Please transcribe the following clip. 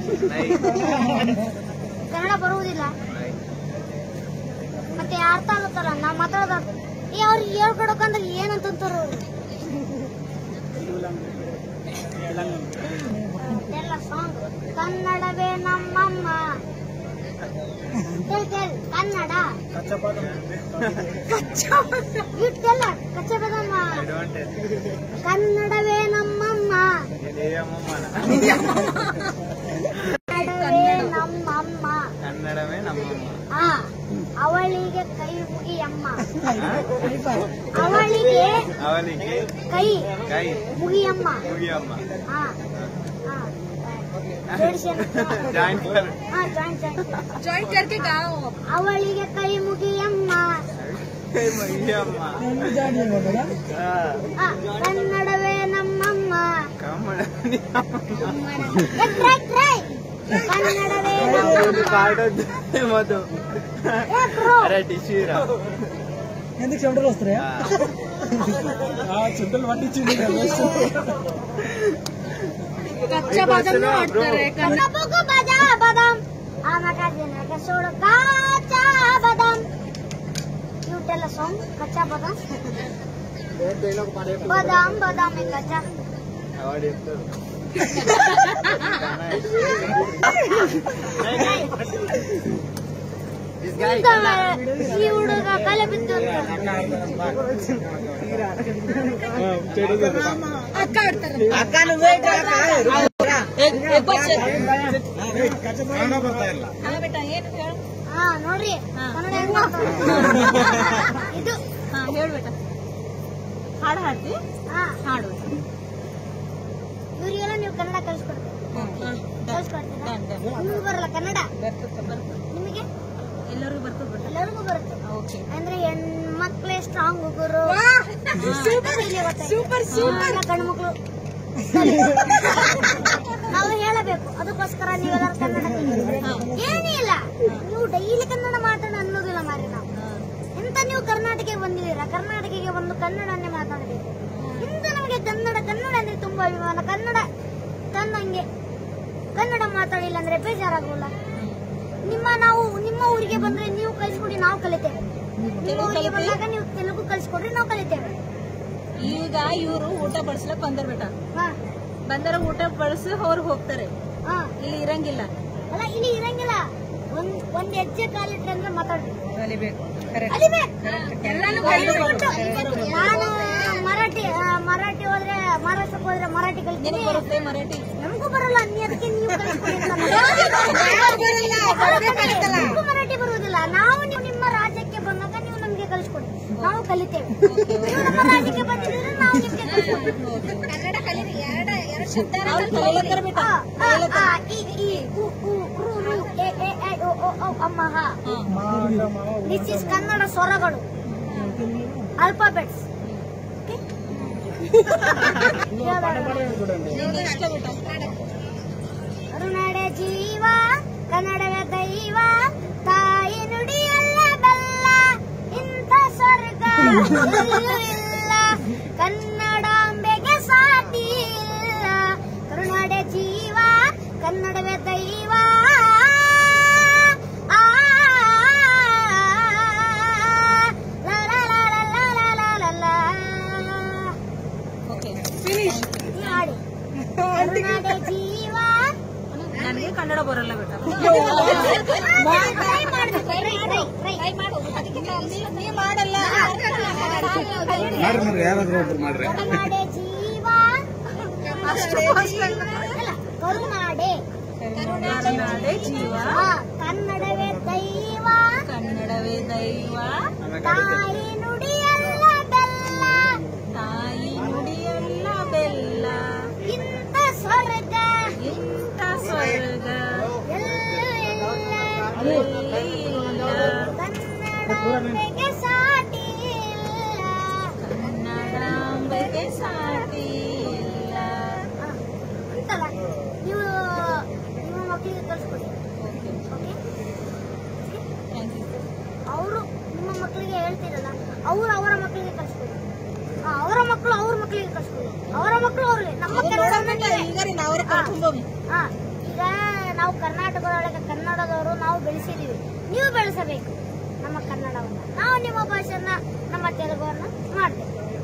ಕನ್ನಡ ಬರುವುದಿಲ್ಲ ಮತ್ತೆ ಅರ್ಥ ಆಗುತ್ತಲ್ಲ ನಾವ್ ಮಾತಾಡೋದ ಏ ಅವ್ರಿಗೆ ಹೇಳ್ಕೊಡಕಂದ್ರೆ ಏನಂತಾರ ಅವ್ರು ಎಲ್ಲ ಸಾಂಗ್ ಕನ್ನಡವೇ ನಮ್ಮಮ್ಮ ಕೇಳ್ ಕೇಳ್ ಕನ್ನಡ ಇಟ್ಟೆಲ್ಲ ಕಚ್ಚ ಬದಮ್ಮ ಕನ್ನಡವೇ ನಮ್ಮಮ್ಮ ಕನ್ನಡವೇ ನಮ್ಮಮ್ಮ ಕನ್ನಡವೇ ನಮ್ಮಮ್ಮ ಆ ಅವಳಿಗೆ ಕೈ ಮುಗಿಯಮ್ಮ ಅವಳಿಗೆ ಅವನಿಗೆ ಕೈ ಕೈ ಮುಗಿಯಮ್ಮ ಮುಗಿಯಮ್ಮ ಆ ಆ ಜೋಡಿಸಿ ಜಾಯಿಂಟ್ ಕರ್ ಹಾ ಜಾಯಿಂಟ್ ಜಾಯಿಂಟ್ ज्वाइन करके गाओ ಅವಳಿಗೆ ಕೈ ಮುಗಿಯಮ್ಮ ಮುಗಿಯಮ್ಮ ಹಾ. ಆ, ಕನ್ನಡವೇ ನಮ್ಮಮ್ಮ ಕಮ್ಮಡ ಏ, ಟ್ರೈ ಟ್ರೈ ಕನ್ನಡವೇ ನಮ್ಮಮ್ಮ పాడొద్దు మధు ಏ ಬ್ರೋ అరే టిష్యూ రా ఎందుకు చెమటలు వస్తాయా ఆ. చెమటలు పట్టించింది कच्चा बादाम ना वाटतं ಕನ್ನಡಕ್ಕೂ ಬಜಾ ಬದಾಮ್ ಆಮಕ ದಿನಕ್ಕೆ ಸೋಡು ಕಾಚಾ ಬದಾಮ್ ಇವುಟೆಲ್ಲ ಸಾಂಗ್ ಕಚ್ಚಾ ಬದಾಮ್ ಬದಾಮ್ ಬದಾಮ್ ಕಚ್ಚಾ వాడు చెప్తాడు ಈ ಹುಡುಗ ಕಲೆ ಬಿದ್ದು ಅಂತ. अक्का आडतार అక్క నువ్వే ಹಾ ಬೇಟ ಏನು ಹೇಳು ಹಾ ನೋಡ್ರಿ ಹಾ. ಕನ್ನಡ ಹೆಂಗ್ ಮಾತಾಡೋದು? ಇದು ಹಾ ಹೇಳು ಬೇಟ ಹಾಡು ಹಾಡ್ತಿ ಹಾ ಹಾಡು ಇವ್ರಿಗೆಲ್ಲ ನೀವು ಕನ್ನಡ ಕಲಿಸ್ಕೊಡ್ತೀರಿ ಕಲಿಸ್ಕೊಡ್ತೀರಾ ಡನ್ ಡನ್ ನಿಮ್ಗೆ ಬರಲ್ಲ ಕನ್ನಡ ಬರ್ತದೆ ಬರ್ತದೆ ನಿಮಗೆ ಎಲ್ಲರಿಗೂ ಬರ್ತದೆ ಬಿಡ ಎಲ್ಲರಿಗೂ ಬರುತ್ತೆ ಓಕೆ ಅಂದ್ರೆ ಹೆಣ್ಮಕ್ಳೇ ಸ್ಟ್ರಾಂಗ್ ಗುರು ಸೂಪರ್ ಸೂಪರ್ ಗಂಡ್ಮಕ್ಳು ನಾವು ಹೇಳಬೇಕು ಅದಕ್ಕೋಸ್ಕರ ನೀವೆಲ್ಲರೂ ಕನ್ನಡ ಕಲಿಯಿರಿ. ಏನೇ ಇಲ್ಲ ನೀವು ಡೈಲಿ ಕನ್ನಡ ಮಾತಾಡ ಅನ್ನೋದಿಲ್ಲ ಮಾರಿ ನಾವು ಎಂತ ನೀವು ಕರ್ನಾಟಕಕ್ಕೆ ಬಂದಿದ್ದೀರಾ ಕರ್ನಾಟಕಕ್ಕೆ ಬಂದು ಕನ್ನಡನ್ನೇ ಮಾತಾಡಬೇಕು ಇಂತ ನಮಗೆ ಕನ್ನಡ ಕನ್ನಡ ಅಂದ್ರೆ ತುಂಬಾ ಅಭಿಮಾನ ಕನ್ನಡ ಕನ್ನಂಗೆ ಕನ್ನಡ ಮಾತಾಡಿಲ್ಲ ಅಂದ್ರೆ ಬೇಜಾರಾಗಲ್ಲ ನಿಮ್ಮ ನಾವು ನಿಮ್ಮ ಊರಿಗೆ ಬಂದ್ರೆ ನೀವು ಕಲಿಸ್ಕೊಡಿ ನಾವು ಕಲಿತೇವೆ ನಿಮ್ಮ ಊರಿಗೆ ಬಂದಾಗ ನೀವು ತೆಲುಗು ಕಲಿಸ್ಕೊಡ್ರಿ ನಾವು ಕಲಿತೇವೆ ಈಗ ಇವರು ಊಟ ಬಡಿಸ್ಲಕ್ ಬಂದರ್ ಬೇಟ ಹಾ ಬಂದರ ಊಟ ಬಡಿಸಿ ಅವ್ರು ಹೋಗ್ತಾರೆ ಹಾ ಇಲ್ಲಿ ಇರಂಗಿಲ್ಲ ಅಲ್ಲ ಇಲ್ಲಿ ಇರಂಗಿಲ್ಲ ಒಂದ್ ಒಂದ್ ಹೆಜ್ಜೆ ಕಾಲಿಟ್ರೆ ಅಂದ್ರೆ ಮಾತಾಡ್ರಿ ಕಲಿಬೇಕು ಕಲಿಬೇಕು ಎಲ್ಲಾನು ನಾನು ಮರಾಠಿ ಆ, ಮರಾಠಿ ಹೋದ್ರೆ ಮಹಾರಾಷ್ಟ್ರಕ್ಕೆ ಹೋದ್ರೆ ಮರಾಠಿ ಕಲಿತೀನಿ ನಿನಗೆ ಬರುತ್ತೆ ಮರಾಠಿ ನಮಗೂ ಬರಲ್ಲ ನೀ ಅದಕ್ಕೆ ನೀವು ಕಲಿಸ್ಕೊಡಿ ಅಂತ ನಾನು. ನಮಗೂ ಮರಾಠಿ ಬರುವುದಿಲ್ಲ ನಾವು ನೀವು ನಿಮ್ಮ ರಾಜ್ಯಕ್ಕೆ ಬಂದಾಗ ನೀವು ನಮ್ಗೆ ಕಲಿಸ್ಕೊಡಿ ನಾವು ಕಲಿತೇವೆ ನೀವು ನಮ್ಮ ರಾಜ್ಯಕ್ಕೆ ಬಂದಿದ್ರೆ ನಾವು ನಿಮ್ಗೆ ಕಲಿಸ್ಕೊಡ್ತೀವಿ. ಕನ್ನಡ ಕಲೀರಿ ಎರಡು ಎರಡು ಶಬ್ದ ಕಲಿಯಲತ್ತರ ಬೇಟ ಆ, ಆ, ಆ, ಈ, ಈ, ಉ, ಉ, ರು, ರು, ಎ, ಎ, ಐ, ಓ, ಓ, ಔ, ಅಮ್ಮ, ಹ. ದಿಸ್ ಇಸ್ ಕನ್ನಡ ಸ್ವರಗಳು ಅಲ್ಫಾಬೆಟ್ಸ್ ನಿಂಗೆ ಇಷ್ಟ ಬೇಟ ಕರುನಾಡ ಜೀವ ಕನ್ನಡದ ದೈವ ತಾಯಿ ನುಡಿಯಲ್ಲ ಬಲ್ಲ ಇಂಥ ಸ್ವರ್ಗ ಎಲ್ಲೂ ಇಲ್ಲ ಕನ್ನಡಾಂಬೆಗೆ ಸಾಟಿ ಇಲ್ಲ ಕರುನಾಡ ಜೀವ ಕನ್ನಡವೇ ದೈವ ಆ, ಲಾ, ಲಾ, ಲಾ, ಲಾ, ಲಾ, ಲಾ, ಲಾ, ಲಾ. ಓಕೆ ಫಿನಿಶ್ ಈ ಹಾಡಿ ಕರುನಾಡ ಜೀವ ನನಗೆ ಕನ್ನಡ ಬರಲ್ಲ ಬೇಟ ಟ್ರೈ ಮಾಡ್ಬೇಕು ಟ್ರೈ ಟ್ರೈ ನೀ ಮಾಡಲ್ಲ ಯಾರಾದ್ರೂ ಒಬ್ರು ಮಾಡ್ರಿ ಕರುನಾಡೆ ಜೀವ ಅಷ್ಟು ಅಲ್ಲ ಕರುನಾಡೆ ಕನ್ನಡ ಜೀವ ಆ, ಕನ್ನಡವೇ ದೈವ ಕನ್ನಡವೇ ದೈವ ತಾಯಿ ನುಡಿಯಲ್ಲ ಬೆಲ್ಲ ತಾಯಿ ನುಡಿಯಲ್ಲ ಬೆಲ್ಲ ಇಂಥ ಸ್ವರ್ಗ ಇಂಥ ಸ್ವರ್ಗ ಎಲ್ಲೂ ಇಲ್ಲ ಎಲ್ಲಿ ಇಲ್ಲ ಕನ್ನಡಾಂಬೆಗೆ ಸಾಟಿ ಇಲ್ಲ ಕನ್ನಡಾಂಬೆಗೆ ಸಾಟಿ ಇಲ್ಲ ಆ, ಅಂತಲ್ಲ ನೀವು ನಿಮ್ಮ ಮಕ್ಕಳಿಗೆ ಕಲಿಸ್ಕೊಡಿ ಓಕೆ ಓಕೆ ಥ್ಯಾಂಕ್ ಯು ಅವರು ನಿಮ್ಮ ಮಕ್ಕಳಿಗೆ ಹೇಳ್ತಿರಲ್ಲ ಅವ್ರು ಅವರ ಮಕ್ಕಳಿಗೆ ಕಲಿಸ್ಕೊಡಿ ಆ, ಅವರ ಮಕ್ಕಳು ಅವ್ರ ಮಕ್ಕಳಿಗೆ ಕಲಿಸ್ಕೊಡಿ ಅವರ ಮಕ್ಕಳು ಅವ್ರಿಗೆ ನಮ್ಮ ಕನ್ನಡ ಈಗ ರೀ ನಾವ್ರ ಕರ್ಕೊಂಬೋಗಿ ಹಾ ಈಗ ನಾವು ಕರ್ನಾಟಕದೊಳಗೆ ಕನ್ನಡದವರು ನಾವು ಬೆಳೆಸಿದೀವಿ ನೀವು ಬೆಳೆಸಬೇಕು ನಮ್ಮ ಕನ್ನಡವನ್ನ ನಾವು ನಿಮ್ಮ ಭಾಷೆಯನ್ನ ನಮ್ಮ ತೆಲುಗುವನ್ನ ಮಾಡ್ತೇವೆ